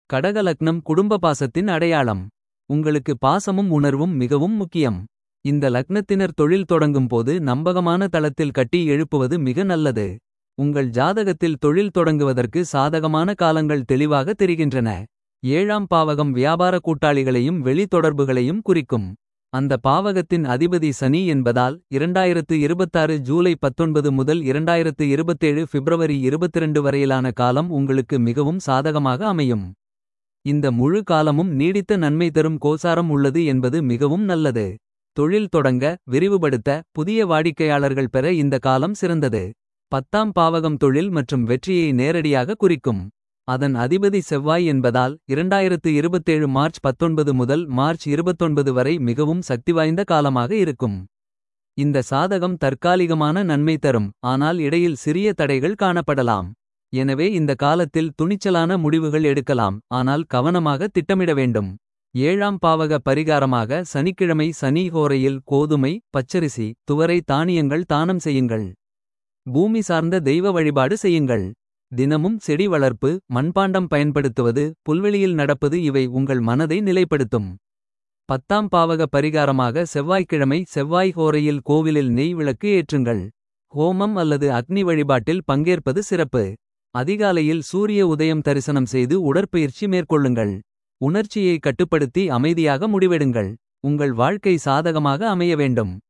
கடக லக்னம் குடும்ப பாசத்தின் அடையாளம் உங்களுக்கு பாசமும் உணர்வும் மிகவும் முக்கியம் இந்த லக்னத்தினர் தொழில் தொடங்கும் போது நம்பகமான தளத்தில் கட்டி எழுப்புவது மிக நல்லது உங்கள் ஜாதகத்தில் தொழில் தொடங்குவதற்கு சாதகமான காலங்கள் தெளிவாக தெரிகின்றன ஏழாம் பாவகம் வியாபார கூட்டாளிகளையும் வெளி தொடர்புகளையும் குறிக்கும் அந்த பாவகத்தின் அதிபதி சனி என்பதால் இரண்டாயிரத்து இருபத்தாறு ஜூலை பத்தொன்பது முதல் இரண்டாயிரத்து இருபத்தேழு பிப்ரவரி இருபத்திரண்டு வரையிலான காலம் உங்களுக்கு மிகவும் சாதகமாக அமையும் இந்த முழு காலமும் நீடித்த நன்மை தரும் கோசாரம் உள்ளது என்பது மிகவும் நல்லது தொழில் தொடங்க விரிவுபடுத்த புதிய வாடிக்கையாளர்கள் பெற இந்த காலம் சிறந்தது பத்தாம் பாவகம் தொழில் மற்றும் வெற்றியை நேரடியாக குறிக்கும் அதன் அதிபதி செவ்வாய் என்பதால் இரண்டாயிரத்து இருபத்தேழு மார்ச் பத்தொன்பது முதல் மார்ச் இருபத்தொன்பது வரை மிகவும் சக்திவாய்ந்த காலமாக இருக்கும் இந்த சாதகம் தற்காலிகமான நன்மை தரும் ஆனால் இடையில் சிறிய தடைகள் காணப்படலாம் எனவே இந்த காலத்தில் துணிச்சலான முடிவுகள் எடுக்கலாம் ஆனால் கவனமாக திட்டமிட வேண்டும் ஏழாம் பாவக பரிகாரமாக சனிக்கிழமை சனி ஹோரையில் கோதுமை பச்சரிசி துவரை தானியங்கள் தானம் செய்யுங்கள் பூமி சார்ந்த தெய்வ வழிபாடு செய்யுங்கள் தினமும் செடி வளர்ப்பு மண்பாண்டம் பயன்படுத்துவது புல்வெளியில் நடப்பது இவை உங்கள் மனதை நிலைப்படுத்தும் பத்தாம் பாவக பரிகாரமாக செவ்வாய்க்கிழமை செவ்வாய் ஹோரையில் கோவிலில் நெய் விளக்கு ஏற்றுங்கள் ஹோமம் அல்லது அக்னி வழிபாட்டில் பங்கேற்பது சிறப்பு அதிகாலையில் சூரிய உதயம் தரிசனம் செய்து உடற்பயிற்சி மேற்கொள்ளுங்கள் உணர்ச்சியை கட்டுப்படுத்தி அமைதியாக முடிவெடுங்கள் உங்கள் வாழ்க்கை சாதகமாக அமைய வேண்டும்